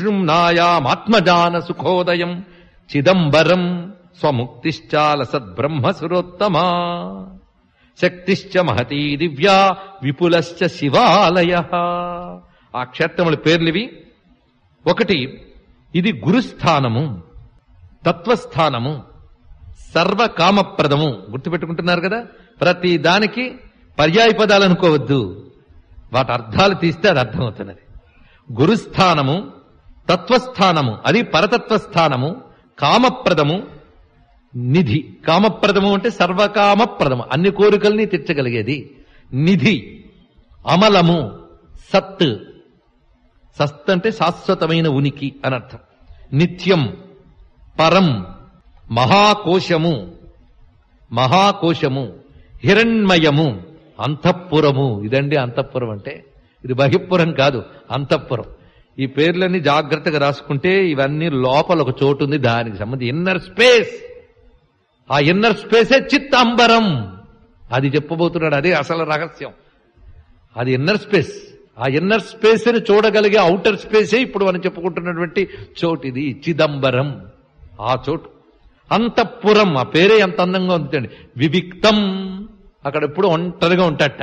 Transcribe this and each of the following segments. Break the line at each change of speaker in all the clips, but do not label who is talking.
సుషుమ్నాయామాత్మజాన సుఖోదయం చిదంబరం స్వముక్తిశ్చాల సద్బ్రహ్మ సురోత్తమా శక్తిశ్చ మహతీ దివ్యా విపులశ్చ శివాలయ ఆ క్షేత్రముల పేర్లివి ఒకటి ఇది గురుస్థానము తత్వస్థానము సర్వకామప్రదము గుర్తుపెట్టుకుంటున్నారు కదా ప్రతి దానికి పర్యాయ పదాలు అనుకోవద్దు వాటి అర్థాలు తీస్తే అది అర్థమవుతున్నది గురుస్థానము తత్వస్థానము అది పరతత్వస్థానము కామప్రదము నిధి కామప్రదము అంటే సర్వకామప్రదము అన్ని కోరికల్ని తీర్చగలిగేది నిధి అమలము సత్ సత్ అంటే శాశ్వతమైన ఉనికి అనర్థం నిత్యం పరం మహాకోశము మహాకోశము హిరణ్మయము అంతఃపురము ఇదండి అంతఃపురం అంటే ఇది బహిపురం కాదు అంతఃపురం ఈ పేర్లన్నీ జాగ్రత్తగా రాసుకుంటే ఇవన్నీ లోపల ఒక చోటు ఉంది దానికి సంబంధించి ఇన్నర్ స్పేస్ ఆ ఇన్నర్ స్పేసే చిత్తాంబరం అది చెప్పబోతున్నాడు అదే అసలు రహస్యం అది ఇన్నర్ స్పేస్ ఆ ఇన్నర్ స్పేస్ ని చూడగలిగే అవుటర్ స్పేసే ఇప్పుడు మనం చెప్పుకుంటున్నటువంటి చోటు ఇది చిదంబరం ఆ చోటు అంతఃపురం ఆ పేరే ఎంత అందంగా ఉందండి వివిక్తం అక్కడ ఎప్పుడు ఒంటరిగా ఉంటాట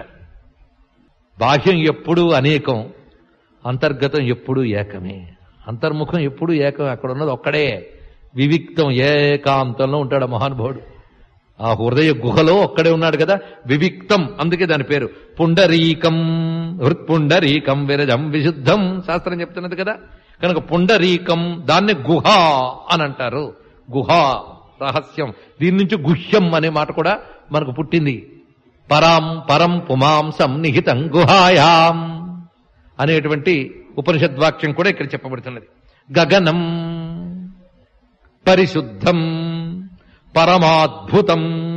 బాహ్యం ఎప్పుడూ అనేకం అంతర్గతం ఎప్పుడూ ఏకమే అంతర్ముఖం ఎప్పుడూ ఏకం అక్కడ ఉన్నది ఒక్కడే వివిక్తం ఏకాంతంలో ఉంటాడు ఆ మహానుభావుడు ఆ హృదయ గుహలో ఒక్కడే ఉన్నాడు కదా వివిక్తం అందుకే దాని పేరు పుండరీకం హృత్పుండరీకం విరజం విశుద్ధం శాస్త్రం చెప్తున్నది కదా కనుక పుండరీకం దాన్ని గుహ అని అంటారు గుహ రహస్యం దీని నుంచి గుహ్యం అనే మాట కూడా మనకు పుట్టింది పరాం పరం పుమాంసం నిహితం గుహాయాం అనేటువంటి ఉపనిషద్వాక్యం కూడా ఇక్కడ చెప్పబడుతున్నది గగనం పరిశుద్ధం పరమాద్భుతం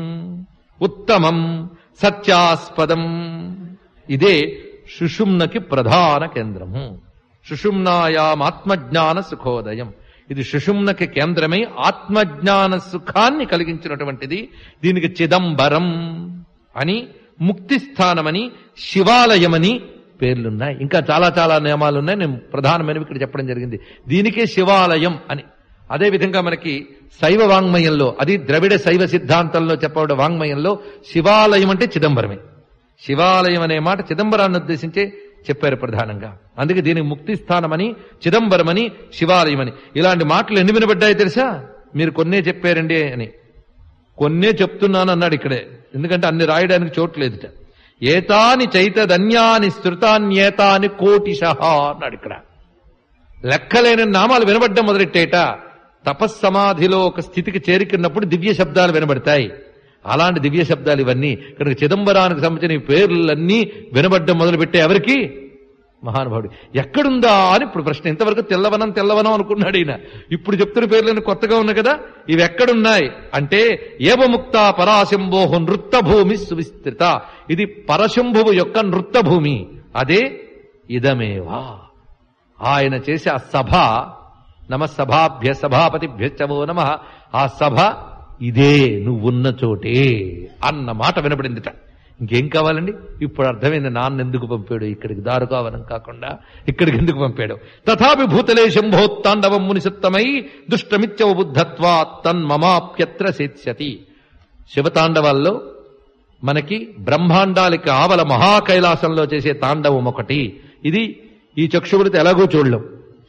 ఉత్తమం సత్యాస్పదం ఇదే సుషుమ్నకి ప్రధాన కేంద్రము సుషుమ్నాయాం ఆత్మజ్ఞాన సుఖోదయం ఇది సుషుమ్నకి కేంద్రమై ఆత్మజ్ఞాన సుఖాన్ని కలిగించినటువంటిది దీనికి చిదంబరం అని ముక్తి స్థానమని శివాలయమని పేర్లున్నాయి ఇంకా చాలా చాలా నియమాలు ఉన్నాయి నేను ప్రధానమైనవి ఇక్కడ చెప్పడం జరిగింది దీనికే శివాలయం అని అదే విధంగా మనకి శైవ వాంగ్మయంలో అది ద్రవిడ శైవ సిద్ధాంతంలో చెప్పబడే వాంగ్మయంలో శివాలయం అంటే చిదంబరమే శివాలయం అనే మాట చిదంబరాన్ని ఉద్దేశించే చెప్పారు ప్రధానంగా అందుకే దీనికి ముక్తి స్థానమని చిదంబరమని శివాలయమని ఇలాంటి మాటలు ఎన్ని వినబడ్డాయి తెలుసా మీరు కొన్నే చెప్పారండి అని కొన్నే చెప్తున్నాను అన్నాడు ఇక్కడే ఎందుకంటే అన్ని రాయడానికి చోటు లేదుట ఏతాని చైతధన్యాని స్థృతాన్యేతాని కోటిశహ అన్నాడు ఇక్కడ లెక్కలేని నామాలు వినబడ్డం మొదలెట్టేట తపస్సమాధిలో ఒక స్థితికి చేరుకున్నప్పుడు దివ్య శబ్దాలు వినబడతాయి అలాంటి దివ్య శబ్దాలు ఇవన్నీ కనుక చిదంబరానికి సంబంధించిన ఈ పేర్లన్నీ వినబడ్డం మొదలుపెట్టే ఎవరికి మహానుభావుడు ఎక్కడుందా అని ఇప్పుడు ప్రశ్న ఇంతవరకు తెల్లవనం తెల్లవనం అనుకున్నాడు ఈయన ఇప్పుడు చెప్తున్న పేర్లను కొత్తగా ఉన్నాయి కదా ఇవి ఎక్కడున్నాయి అంటే ఏవముక్త పరాశంభోహు నృత్తభూమి సువిస్తృత ఇది పరశంభువు యొక్క నృత్తభూమి అదే ఇదమేవా ఆయన చేసే ఆ సభ నమ సభాభ్య సభాపతిభ్యశ్చవో నమ ఆ సభ ఇదే నువ్వున్న చోటే అన్న మాట వినపడిందిట ఇంకేం కావాలండి ఇప్పుడు అర్థమైంది నాన్న ఎందుకు పంపాడు ఇక్కడికి దారుకావనం కాకుండా ఇక్కడికి ఎందుకు పంపాడు తథాపి భూతలే శంభోత్తాండవం మునిసత్తమై దుష్టమిత్యవ బుద్ధత్వా తన్మమాప్యత్ర సేత్స్యతి శివతాండవాల్లో మనకి బ్రహ్మాండాలకి ఆవల మహాకైలాసంలో చేసే తాండవం ఒకటి ఇది ఈ చక్షువులతో ఎలాగో చూడలేం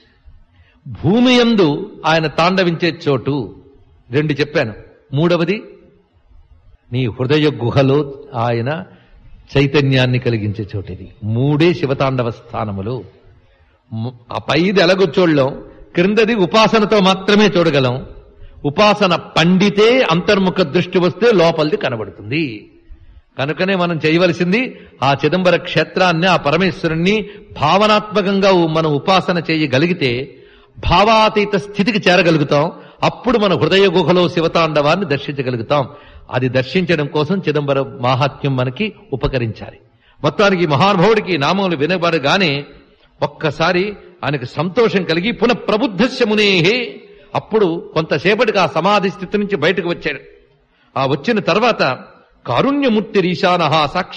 భూమి యందు ఆయన తాండవించే చోటు రెండు చెప్పాను మూడవది నీ హృదయ గుహలో ఆయన చైతన్యాన్ని కలిగించే చోటు ఇది మూడే శివతాండవ స్థానములు ము- ఆ పైది ఎలాగో చూడలేం క్రిందది ఉపాసనతో మాత్రమే చూడగలం ఉపాసన పండితే అంతర్ముఖ దృష్టి వస్తే లోపలిది కనబడుతుంది కనుకనే మనం చేయవలసింది ఆ చిదంబర క్షేత్రాన్ని ఆ పరమేశ్వరుణ్ణి భావనాత్మకంగా మనం ఉపాసన చేయగలిగితే భావాతీత స్థితికి చేరగలుగుతాం అప్పుడు మన హృదయ గుహలో శివతాండవాన్ని దర్శించగలుగుతాం అది దర్శించడం కోసం చిదంబర మాహాత్మ్యం మనకి ఉపకరించాలి మొత్తానికి ఈ మహానుభావుడికి ఈ నామములు వినబడగానే ఒక్కసారి ఆయనకు సంతోషం కలిగి పునః ప్రబుద్ధస్య మునేహే అప్పుడు కొంతసేపటికి ఆ సమాధి స్థితి నుంచి బయటకు వచ్చాడు ఆ వచ్చిన తర్వాత కారుణ్యమూర్తి రీశాన సాక్షి